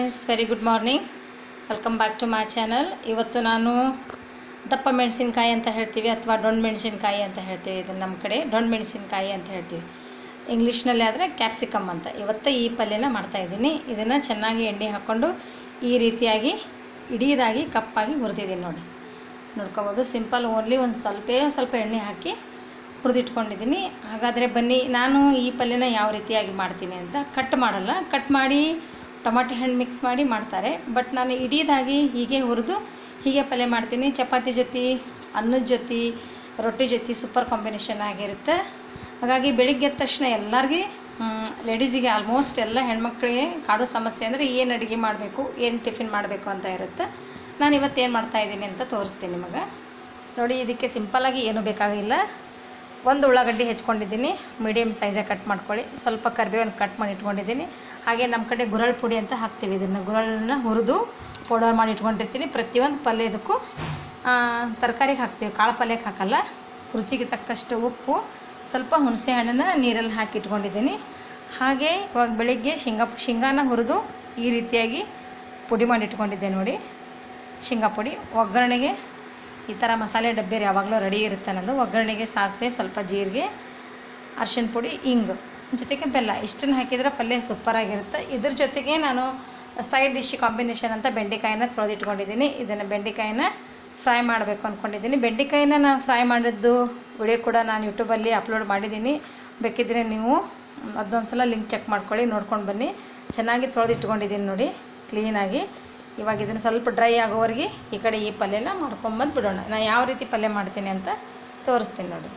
friends very good morning welcome back to my channel ಇವತ್ತು ನಾನು ದಪ್ಪ ಮೆಣಸಿನ್ಕಾಯಿ ಅಂತ ಹೇಳ್ತೀವಿ ಅಥವಾ ಡೊಣ್ ಮೆಣಸಿನ್ಕಾಯಿ ಅಂತ ಹೇಳ್ತೀವಿ ಇದನ್ನು ನಮ್ಮ ಕಡೆ ಡೊಣ್ ಮೆಣಸಿನ್ಕಾಯಿ ಅಂತ ಹೇಳ್ತೀವಿ ಇಂಗ್ಲೀಷ್ನಲ್ಲಿ ಆದರೆ ಕ್ಯಾಪ್ಸಿಕಮ್ ಅಂತ ಇವತ್ತು ಈ ಪಲ್ಯನ ಮಾಡ್ತಾಯಿದ್ದೀನಿ ಇದನ್ನು ಚೆನ್ನಾಗಿ ಎಣ್ಣೆ ಹಾಕ್ಕೊಂಡು ಈ ರೀತಿಯಾಗಿ ಇಡೀದಾಗಿ ಕಪ್ಪಾಗಿ ಹುರಿದಿದ್ದೀನಿ ನೋಡಿ ನೋಡ್ಕೊಬೋದು ಸಿಂಪಲ್ ಓನ್ಲಿ ಒಂದು ಸ್ವಲ್ಪ ಸ್ವಲ್ಪ ಎಣ್ಣೆ ಹಾಕಿ ಹುರಿದಿಟ್ಕೊಂಡಿದ್ದೀನಿ ಹಾಗಾದರೆ ಬನ್ನಿ ನಾನು ಈ ಪಲ್ಯನ ಯಾವ ರೀತಿಯಾಗಿ ಮಾಡ್ತೀನಿ ಅಂತ ಕಟ್ ಮಾಡಲ್ಲ ಕಟ್ ಮಾಡಿ ಟೊಮಾಟೊ ಹಣ್ಣು ಮಿಕ್ಸ್ ಮಾಡಿ ಮಾಡ್ತಾರೆ ಬಟ್ ನಾನು ಇಡೀದಾಗಿ ಹೀಗೆ ಹುರಿದು ಹೀಗೆ ಪಲ್ಯ ಮಾಡ್ತೀನಿ ಚಪಾತಿ ಜೊತೆ ಅನ್ನದ ಜೊತೆ ರೊಟ್ಟಿ ಜೊತೆ ಸೂಪರ್ ಕಾಂಬಿನೇಷನ್ ಆಗಿರುತ್ತೆ ಹಾಗಾಗಿ ಬೆಳಿಗ್ಗೆ ಎದ್ದ ತಕ್ಷಣ ಎಲ್ಲರಿಗೆ ಲೇಡೀಸಿಗೆ ಆಲ್ಮೋಸ್ಟ್ ಎಲ್ಲ ಹೆಣ್ಮಕ್ಳಿಗೆ ಕಾಡೋ ಸಮಸ್ಯೆ ಅಂದರೆ ಏನು ಅಡುಗೆ ಮಾಡಬೇಕು ಏನು ಟಿಫಿನ್ ಮಾಡಬೇಕು ಅಂತ ಇರುತ್ತೆ ನಾನು ಇವತ್ತು ಏನು ಮಾಡ್ತಾಯಿದ್ದೀನಿ ಅಂತ ತೋರಿಸ್ತೀನಿ ನಿಮಗೆ ನೋಡಿ ಇದಕ್ಕೆ ಸಿಂಪಲ್ಲಾಗಿ ಏನೂ ಬೇಕಾಗಿಲ್ಲ ಒಂದು ಉಳ್ಳಾಗಡ್ಡಿ ಹೆಚ್ಕೊಂಡಿದ್ದೀನಿ ಮೀಡಿಯಮ್ ಸೈಜಾಗಿ ಕಟ್ ಮಾಡ್ಕೊಳ್ಳಿ ಸ್ವಲ್ಪ ಕರಿಬೇವನ್ನು ಕಟ್ ಮಾಡಿ ಇಟ್ಕೊಂಡಿದ್ದೀನಿ ಹಾಗೆ ನಮ್ಮ ಕಡೆ ಗುರಳ್ ಪುಡಿ ಅಂತ ಹಾಕ್ತೀವಿ ಇದನ್ನು ಗುರಳನ್ನ ಹುರಿದು ಪೌಡರ್ ಮಾಡಿ ಇಟ್ಕೊಂಡಿರ್ತೀನಿ ಪ್ರತಿಯೊಂದು ಪಲ್ಯದಕ್ಕೂ ತರಕಾರಿಗೆ ಹಾಕ್ತೀವಿ ಕಾಳು ಪಲ್ಯಕ್ಕೆ ಹಾಕಲ್ಲ ರುಚಿಗೆ ತಕ್ಕಷ್ಟು ಉಪ್ಪು ಸ್ವಲ್ಪ ಹುಣಸೆ ಹಣ್ಣನ್ನು ನೀರಲ್ಲಿ ಹಾಕಿ ಇಟ್ಕೊಂಡಿದ್ದೀನಿ ಹಾಗೆ ಇವಾಗ ಬೆಳಿಗ್ಗೆ ಶೇಂಗಾ ಶೇಂಗಾನ ಹುರಿದು ಈ ರೀತಿಯಾಗಿ ಪುಡಿ ಮಾಡಿ ಇಟ್ಕೊಂಡಿದ್ದೆ ನೋಡಿ ಶೇಂಗಾ ಪುಡಿ ಒಗ್ಗರಣೆಗೆ ಈ ಥರ ಮಸಾಲೆ ಡಬ್ಬಿ ಯಾವಾಗಲೂ ರೆಡಿ ಇರುತ್ತೆ ನನ್ನದು ಒಗ್ಗರಣೆಗೆ ಸಾಸಿವೆ ಸ್ವಲ್ಪ ಜೀರಿಗೆ ಅರ್ಶಿಣ ಪುಡಿ ಇಂಗು ಜೊತೆಗೆ ಬೆಲ್ಲ ಇಷ್ಟನ್ನು ಹಾಕಿದರೆ ಪಲ್ಯ ಸೂಪರಾಗಿರುತ್ತೆ ಇದ್ರ ಜೊತೆಗೆ ನಾನು ಸೈಡ್ ಡಿಶ್ ಕಾಂಬಿನೇಷನ್ ಅಂತ ಬೆಂಡೆಕಾಯಿನ ತೊಳೆದಿಟ್ಕೊಂಡಿದ್ದೀನಿ ಇದನ್ನು ಬೆಂಡೆಕಾಯಿನ ಫ್ರೈ ಮಾಡಬೇಕು ಅಂದ್ಕೊಂಡಿದ್ದೀನಿ ಬೆಂಡೆಕಾಯಿನ ನಾನು ಫ್ರೈ ಮಾಡಿದ್ದು ವಿಡಿಯೋ ಕೂಡ ನಾನು ಯೂಟ್ಯೂಬಲ್ಲಿ ಅಪ್ಲೋಡ್ ಮಾಡಿದ್ದೀನಿ ಬೇಕಿದ್ದರೆ ನೀವು ಅದೊಂದು ಸಲ ಲಿಂಕ್ ಚೆಕ್ ಮಾಡ್ಕೊಳ್ಳಿ ನೋಡ್ಕೊಂಡು ಬನ್ನಿ ಚೆನ್ನಾಗಿ ತೊಳೆದಿಟ್ಕೊಂಡಿದ್ದೀನಿ ನೋಡಿ ಕ್ಲೀನಾಗಿ ಇವಾಗ ಇದನ್ನು ಸ್ವಲ್ಪ ಡ್ರೈ ಆಗೋವರೆಗೆ ಈ ಕಡೆ ಈ ಪಲ್ಯನ ಮಾಡ್ಕೊಂಬಂದು ಬಿಡೋಣ ನಾನು ಯಾವ ರೀತಿ ಪಲ್ಯ ಮಾಡ್ತೀನಿ ಅಂತ ತೋರಿಸ್ತೀನಿ ನೋಡಿ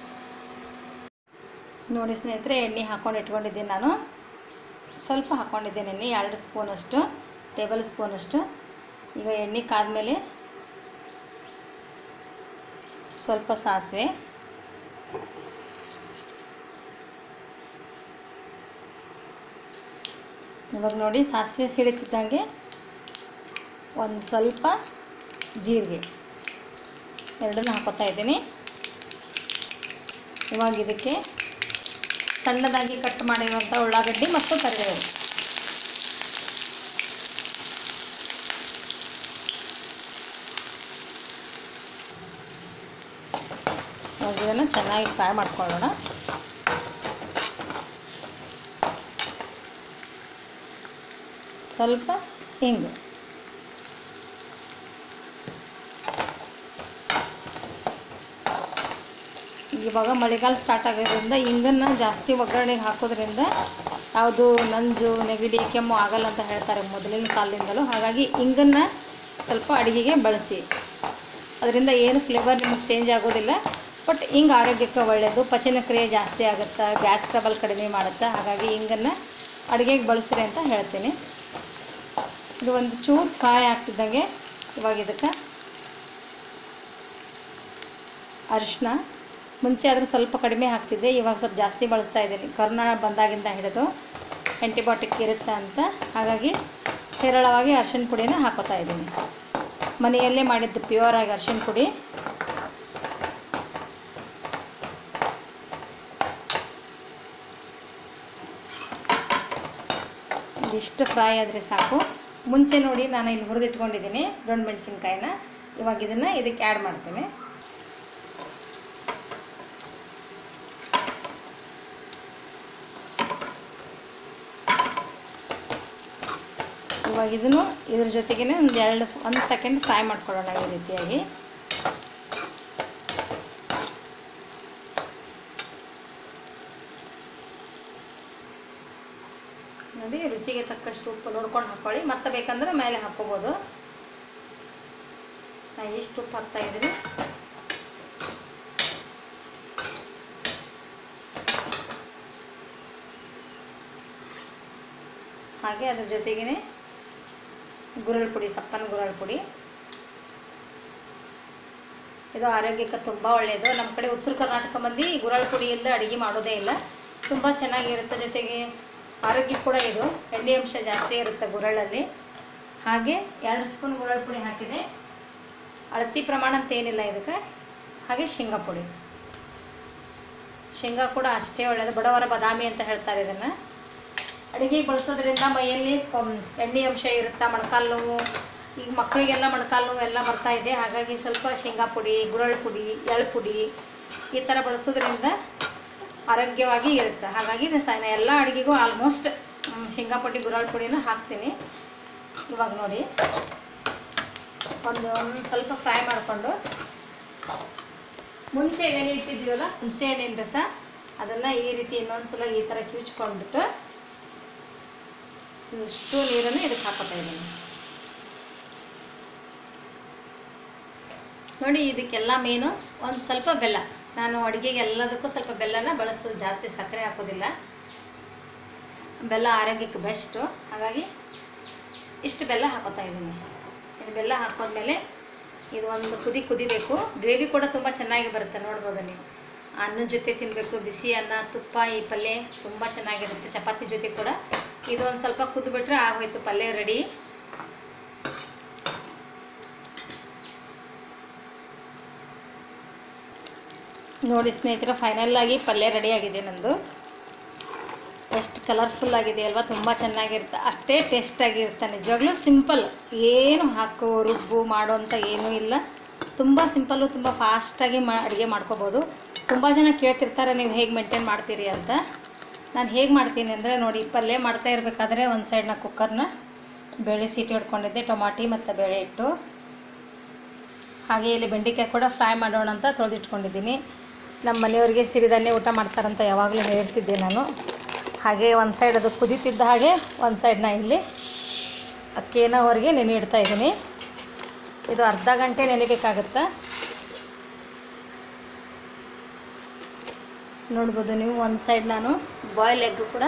ನೋಡಿ ಸ್ನೇಹಿತರೆ ಎಣ್ಣೆ ಹಾಕ್ಕೊಂಡು ಇಟ್ಕೊಂಡಿದ್ದೀನಿ ನಾನು ಸ್ವಲ್ಪ ಹಾಕ್ಕೊಂಡಿದ್ದೀನಿ ಎಣ್ಣೆ ಎರಡು ಸ್ಪೂನಷ್ಟು ಟೇಬಲ್ ಸ್ಪೂನಷ್ಟು ಈಗ ಎಣ್ಣೆ ಕಾದ್ಮೇಲೆ ಸ್ವಲ್ಪ ಸಾಸಿವೆ ಇವಾಗ ನೋಡಿ ಸಾಸಿವೆ ಸಿಡಿತಿದ್ದಂಗೆ ಒಂದು ಸ್ವಲ್ಪ ಜೀರಿಗೆ ಎರಡನ್ನೂ ಹಾಕೋತಾ ಇದ್ದೀನಿ ಇವಾಗ ಇದಕ್ಕೆ ಸಣ್ಣದಾಗಿ ಕಟ್ ಮಾಡಿರುವಂಥ ಉಳ್ಳಾಗಡ್ಡಿ ಮತ್ತು ಕರಿಬೇವು ಇವಾಗ ಇದನ್ನು ಚೆನ್ನಾಗಿ ಫ್ರೈ ಮಾಡ್ಕೊಳ್ಳೋಣ ಸ್ವಲ್ಪ ಹಿಂಗು ಇವಾಗ ಮಳೆಗಾಲ ಸ್ಟಾರ್ಟ್ ಆಗೋದ್ರಿಂದ ಹಿಂಗನ್ನು ಜಾಸ್ತಿ ಒಗ್ಗರಣೆಗೆ ಹಾಕೋದ್ರಿಂದ ಯಾವುದು ನಂಜು ನೆಗಡಿ ಕೆಮ್ಮು ಆಗಲ್ಲ ಅಂತ ಹೇಳ್ತಾರೆ ಮೊದಲಿನ ಕಾಲದಿಂದಲೂ ಹಾಗಾಗಿ ಹಿಂಗನ್ನು ಸ್ವಲ್ಪ ಅಡುಗೆಗೆ ಬಳಸಿ ಅದರಿಂದ ಏನು ಫ್ಲೇವರ್ ನಿಮಗೆ ಚೇಂಜ್ ಆಗೋದಿಲ್ಲ ಬಟ್ ಹಿಂಗೆ ಆರೋಗ್ಯಕ್ಕೆ ಒಳ್ಳೆಯದು ಪಚನ ಕ್ರಿಯೆ ಜಾಸ್ತಿ ಆಗುತ್ತೆ ಗ್ಯಾಸ್ ಟ್ರಬಲ್ ಕಡಿಮೆ ಮಾಡುತ್ತೆ ಹಾಗಾಗಿ ಹಿಂಗನ್ನು ಅಡುಗೆಗೆ ಬಳಸ್ರಿ ಅಂತ ಹೇಳ್ತೀನಿ ಇದು ಒಂದು ಚೂರು ಫ್ರೈ ಆಗ್ತಿದ್ದಂಗೆ ಇವಾಗ ಇದಕ್ಕೆ ಅರಿಶಿನ ಮುಂಚೆ ಆದರೂ ಸ್ವಲ್ಪ ಕಡಿಮೆ ಹಾಕ್ತಿದ್ದೆ ಇವಾಗ ಸ್ವಲ್ಪ ಜಾಸ್ತಿ ಬಳಸ್ತಾ ಇದ್ದೀನಿ ಕರೋನಾ ಬಂದಾಗಿಂದ ಹಿಡಿದು ಆ್ಯಂಟಿಬಯೋಟಿಕ್ ಇರುತ್ತೆ ಅಂತ ಹಾಗಾಗಿ ಹೇರಳವಾಗಿ ಅರಿಶಿನ ಪುಡಿನ ಹಾಕೋತಾ ಇದ್ದೀನಿ ಮನೆಯಲ್ಲೇ ಮಾಡಿದ್ದು ಪ್ಯೂರ್ ಆಗಿ ಅರಿಶಿನ ಪುಡಿ ಇದಿಷ್ಟು ಫ್ರೈ ಆದರೆ ಸಾಕು ಮುಂಚೆ ನೋಡಿ ನಾನು ಇಲ್ಲಿ ಹುರಿದಿಟ್ಕೊಂಡಿದ್ದೀನಿ ದೊಣ್ಣೆ ಮೆಣಸಿನ್ಕಾಯಿನ ಇವಾಗ ಇದನ್ನು ಇದಕ್ಕೆ ಆ್ಯಡ್ ಮಾಡ್ತೀನಿ ಇವಾಗ ಇದನ್ನು ಇದ್ರ ಜೊತೆಗೇ ಒಂದು ಎರಡು ಒಂದು ಸೆಕೆಂಡ್ ಫ್ರೈ ಮಾಡ್ಕೊಳ್ಳೋಣ ಈ ರೀತಿಯಾಗಿ ನೋಡಿ ರುಚಿಗೆ ತಕ್ಕಷ್ಟು ಉಪ್ಪು ನೋಡ್ಕೊಂಡು ಹಾಕ್ಕೊಳ್ಳಿ ಮತ್ತೆ ಬೇಕಂದ್ರೆ ಮೇಲೆ ಹಾಕ್ಕೋಬೋದು ನಾನು ಎಷ್ಟು ಉಪ್ಪು ಹಾಕ್ತಾ ಇದ್ದೀನಿ ಹಾಗೆ ಅದ್ರ ಜೊತೆಗೇ ಗುರಳ್ ಪುಡಿ ಸಪ್ಪನ ಗುರಳ್ ಪುಡಿ ಇದು ಆರೋಗ್ಯಕ್ಕೆ ತುಂಬ ಒಳ್ಳೆಯದು ನಮ್ಮ ಕಡೆ ಉತ್ತರ ಕರ್ನಾಟಕ ಮಂದಿ ಗುರಳ್ ಪುಡಿಯಿಂದ ಅಡುಗೆ ಮಾಡೋದೇ ಇಲ್ಲ ತುಂಬ ಚೆನ್ನಾಗಿರುತ್ತೆ ಜೊತೆಗೆ ಆರೋಗ್ಯ ಕೂಡ ಇದು ಎಣ್ಣೆ ಅಂಶ ಜಾಸ್ತಿ ಇರುತ್ತೆ ಗುರಳಲ್ಲಿ ಹಾಗೆ ಎರಡು ಸ್ಪೂನ್ ಗುರಳ್ ಪುಡಿ ಹಾಕಿದೆ ಅಳತಿ ಪ್ರಮಾಣ ಅಂತ ಏನಿಲ್ಲ ಇದಕ್ಕೆ ಹಾಗೆ ಶೇಂಗಾ ಪುಡಿ ಶೇಂಗಾ ಕೂಡ ಅಷ್ಟೇ ಒಳ್ಳೆಯದು ಬಡವರ ಬಾದಾಮಿ ಅಂತ ಹೇಳ್ತಾರೆ ಇದನ್ನು ಅಡುಗೆಗೆ ಬಳಸೋದ್ರಿಂದ ಮೈಯಲ್ಲಿ ಕಮ್ ಎಣ್ಣೆ ಅಂಶ ಇರುತ್ತೆ ಮೊಣಕಾಲು ನೋವು ಈಗ ಮಕ್ಕಳಿಗೆಲ್ಲ ಮೊಣಕಾಲು ನೋವು ಎಲ್ಲ ಬರ್ತಾ ಇದೆ ಹಾಗಾಗಿ ಸ್ವಲ್ಪ ಶೇಂಗಾ ಪುಡಿ ಗುರಳ್ ಪುಡಿ ಎಳ್ಳು ಪುಡಿ ಈ ಥರ ಬಳಸೋದ್ರಿಂದ ಆರೋಗ್ಯವಾಗಿ ಇರುತ್ತೆ ಹಾಗಾಗಿ ನಾನು ಸ- ನಾನು ಎಲ್ಲ ಅಡುಗೆಗೂ ಆಲ್ಮೋಸ್ಟ್ ಶೇಂಗಾ ಪುಡಿ ಗುರಳ್ ಪುಡಿನ ಹಾಕ್ತೀನಿ ಇವಾಗ ನೋಡಿ ಒಂದು ಒಂದು ಸ್ವಲ್ಪ ಫ್ರೈ ಮಾಡಿಕೊಂಡು ಮುಂಚೆ ಎಣ್ಣೆ ಇಟ್ಟಿದ್ದೀವಲ್ಲ ಹುಣಸೆ ಹಣ್ಣಿನ ರಸ ಅದನ್ನು ಈ ರೀತಿ ಇನ್ನೊಂದ್ಸಲ ಈ ಥರ ಕಿವುಚ್ಕೊಂಡ್ಬಿಟ್ಟು ಇಷ್ಟು ನೀರನ್ನು ಇದಕ್ಕೆ ಹಾಕೋತಾ ಇದ್ದೀನಿ ನೋಡಿ ಇದಕ್ಕೆಲ್ಲ ಮೇನು ಒಂದು ಸ್ವಲ್ಪ ಬೆಲ್ಲ ನಾನು ಅಡುಗೆಗೆ ಎಲ್ಲದಕ್ಕೂ ಸ್ವಲ್ಪ ಬೆಲ್ಲನ ಬಳಸೋದು ಜಾಸ್ತಿ ಸಕ್ಕರೆ ಹಾಕೋದಿಲ್ಲ ಬೆಲ್ಲ ಆರೋಗ್ಯಕ್ಕೆ ಬೆಸ್ಟು ಹಾಗಾಗಿ ಇಷ್ಟು ಬೆಲ್ಲ ಹಾಕೋತಾ ಇದ್ದೀನಿ ಇದು ಬೆಲ್ಲ ಹಾಕೋದ್ಮೇಲೆ ಇದು ಒಂದು ಕುದಿ ಕುದಿಬೇಕು ಗ್ರೇವಿ ಕೂಡ ತುಂಬ ಚೆನ್ನಾಗಿ ಬರುತ್ತೆ ನೋಡ್ಬೋದು ನೀವು ಅನ್ನದ ಜೊತೆ ತಿನ್ನಬೇಕು ಬಿಸಿ ಅನ್ನ ತುಪ್ಪ ಈ ಪಲ್ಯ ತುಂಬ ಚೆನ್ನಾಗಿರುತ್ತೆ ಚಪಾತಿ ಜೊತೆ ಕೂಡ ಇದು ಒಂದು ಸ್ವಲ್ಪ ಕುದ್ಬಿಟ್ರೆ ಆಗೋಯ್ತು ಪಲ್ಯ ರೆಡಿ ನೋಡಿ ಸ್ನೇಹಿತರೆ ಫೈನಲ್ ಆಗಿ ಪಲ್ಯ ರೆಡಿ ಆಗಿದೆ ನಂದು ಎಷ್ಟು ಕಲರ್ಫುಲ್ ಆಗಿದೆ ಅಲ್ವಾ ತುಂಬ ಚೆನ್ನಾಗಿರುತ್ತೆ ಅಷ್ಟೇ ಟೇಸ್ಟಾಗಿರುತ್ತೆ ನಿಜವಾಗ್ಲೂ ಸಿಂಪಲ್ ಏನು ಹಾಕೋ ರುಬ್ಬು ಮಾಡೋ ಅಂತ ಏನೂ ಇಲ್ಲ ತುಂಬ ಸಿಂಪಲ್ಲು ತುಂಬ ಫಾಸ್ಟಾಗಿ ಮಾ ಅಡುಗೆ ಮಾಡ್ಕೋಬೋದು ತುಂಬ ಜನ ಕೇಳ್ತಿರ್ತಾರೆ ನೀವು ಹೇಗೆ ಮೇಂಟೈನ್ ಮಾಡ್ತೀರಿ ಅಂತ ನಾನು ಹೇಗೆ ಮಾಡ್ತೀನಿ ಅಂದರೆ ನೋಡಿ ಪಲ್ಯ ಮಾಡ್ತಾ ಇರಬೇಕಾದ್ರೆ ಒಂದು ಸೈಡ್ನ ಕುಕ್ಕರ್ನ ಬೇಳೆ ಸೀಟಿ ಹೊಡ್ಕೊಂಡಿದ್ದೆ ಟೊಮಾಟಿ ಮತ್ತು ಬೇಳೆ ಇಟ್ಟು ಹಾಗೆ ಇಲ್ಲಿ ಬೆಂಡೆಕಾಯಿ ಕೂಡ ಫ್ರೈ ಮಾಡೋಣ ಅಂತ ತೊಳೆದಿಟ್ಕೊಂಡಿದ್ದೀನಿ ನಮ್ಮ ಮನೆಯವ್ರಿಗೆ ಸಿರಿಧಾನ್ಯ ಊಟ ಮಾಡ್ತಾರಂತ ಯಾವಾಗಲೂ ಹೇಳ್ತಿದ್ದೆ ನಾನು ಹಾಗೆ ಒಂದು ಸೈಡ್ ಅದು ಕುದೀತಿದ್ದ ಹಾಗೆ ಒಂದು ಸೈಡ್ನ ಇಲ್ಲಿ ಅಕ್ಕಿನ ಹೊರಗೆ ನೆನೆ ಇಡ್ತಾ ಇದ್ದೀನಿ ಇದು ಅರ್ಧ ಗಂಟೆ ನೆನೆಬೇಕಾಗತ್ತೆ ನೋಡ್ಬೋದು ನೀವು ಒಂದು ಸೈಡ್ ನಾನು ಬಾಯ್ಲ್ ಎಗ್ ಕೂಡ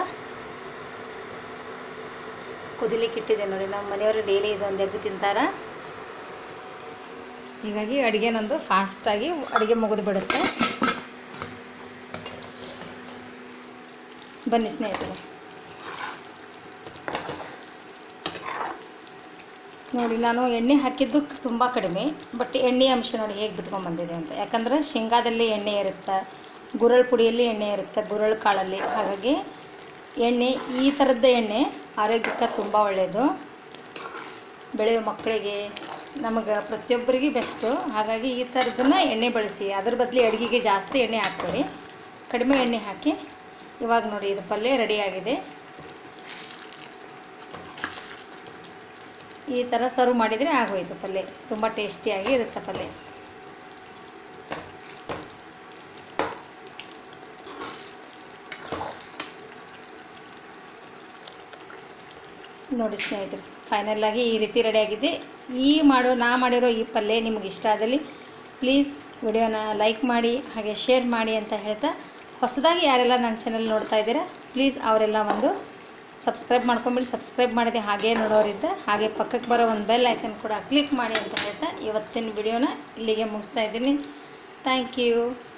ಕುದಿಲಿಕ್ಕೆ ಇಟ್ಟಿದ್ದೆ ನೋಡಿ ನಮ್ಮ ಮನೆಯವರು ಡೈಲಿ ಇದೊಂದು ಎಗ್ ತಿಂತಾರ ಹೀಗಾಗಿ ಅಡುಗೆ ನಂದು ಫಾಸ್ಟಾಗಿ ಅಡುಗೆ ಮುಗಿದು ಬಿಡುತ್ತೆ ಬನ್ನಿ ಸ್ನೇಹಿತರೆ ನೋಡಿ ನಾನು ಎಣ್ಣೆ ಹಾಕಿದ್ದು ತುಂಬ ಕಡಿಮೆ ಬಟ್ ಎಣ್ಣೆ ಅಂಶ ನೋಡಿ ಹೇಗೆ ಬಿಟ್ಕೊಂಡ್ಬಂದಿದೆ ಅಂತ ಯಾಕಂದರೆ ಶೇಂಗಾದಲ್ಲಿ ಎಣ್ಣೆ ಇರುತ್ತೆ ಗುರಳ್ ಪುಡಿಯಲ್ಲಿ ಎಣ್ಣೆ ಇರುತ್ತೆ ಗುರಳ್ ಕಾಳಲ್ಲಿ ಹಾಗಾಗಿ ಎಣ್ಣೆ ಈ ಥರದ್ದು ಎಣ್ಣೆ ಆರೋಗ್ಯಕ್ಕೆ ತುಂಬ ಒಳ್ಳೆಯದು ಬೆಳೆಯೋ ಮಕ್ಕಳಿಗೆ ನಮಗೆ ಪ್ರತಿಯೊಬ್ಬರಿಗೆ ಬೆಸ್ಟು ಹಾಗಾಗಿ ಈ ಥರದನ್ನ ಎಣ್ಣೆ ಬಳಸಿ ಅದ್ರ ಬದಲು ಅಡುಗೆಗೆ ಜಾಸ್ತಿ ಎಣ್ಣೆ ಹಾಕ್ಬೇಡಿ ಕಡಿಮೆ ಎಣ್ಣೆ ಹಾಕಿ ಇವಾಗ ನೋಡಿ ಇದು ಪಲ್ಯ ರೆಡಿಯಾಗಿದೆ ಈ ಥರ ಸರ್ವ್ ಮಾಡಿದರೆ ಆಗೋಯ್ತು ಪಲ್ಯ ತುಂಬ ಟೇಸ್ಟಿಯಾಗಿ ಇರುತ್ತೆ ಪಲ್ಯ ನೋಡಿ ಸ್ನೇಹಿತರೆ ಫೈನಲ್ ಆಗಿ ಈ ರೀತಿ ರೆಡಿಯಾಗಿದೆ ಈ ಮಾಡೋ ನಾ ಮಾಡಿರೋ ಈ ಪಲ್ಯ ನಿಮಗೆ ಇಷ್ಟ ಆದಲ್ಲಿ ಪ್ಲೀಸ್ ವಿಡಿಯೋನ ಲೈಕ್ ಮಾಡಿ ಹಾಗೆ ಶೇರ್ ಮಾಡಿ ಅಂತ ಹೇಳ್ತಾ ಹೊಸದಾಗಿ ಯಾರೆಲ್ಲ ನನ್ನ ಚಾನಲ್ ನೋಡ್ತಾ ಇದ್ದೀರಾ ಪ್ಲೀಸ್ ಅವರೆಲ್ಲ ಒಂದು ಸಬ್ಸ್ಕ್ರೈಬ್ ಮಾಡ್ಕೊಂಬಿಡಿ ಸಬ್ಸ್ಕ್ರೈಬ್ ಮಾಡಿದೆ ಹಾಗೆ ನೋಡೋರಿದ್ದ ಹಾಗೆ ಪಕ್ಕಕ್ಕೆ ಬರೋ ಒಂದು ಬೆಲ್ ಐಕನ್ ಕೂಡ ಕ್ಲಿಕ್ ಮಾಡಿ ಅಂತ ಹೇಳ್ತಾ ಇವತ್ತಿನ ವಿಡಿಯೋನ ಇಲ್ಲಿಗೆ ಮುಗಿಸ್ತಾ ಇದ್ದೀನಿ ಥ್ಯಾಂಕ್ ಯು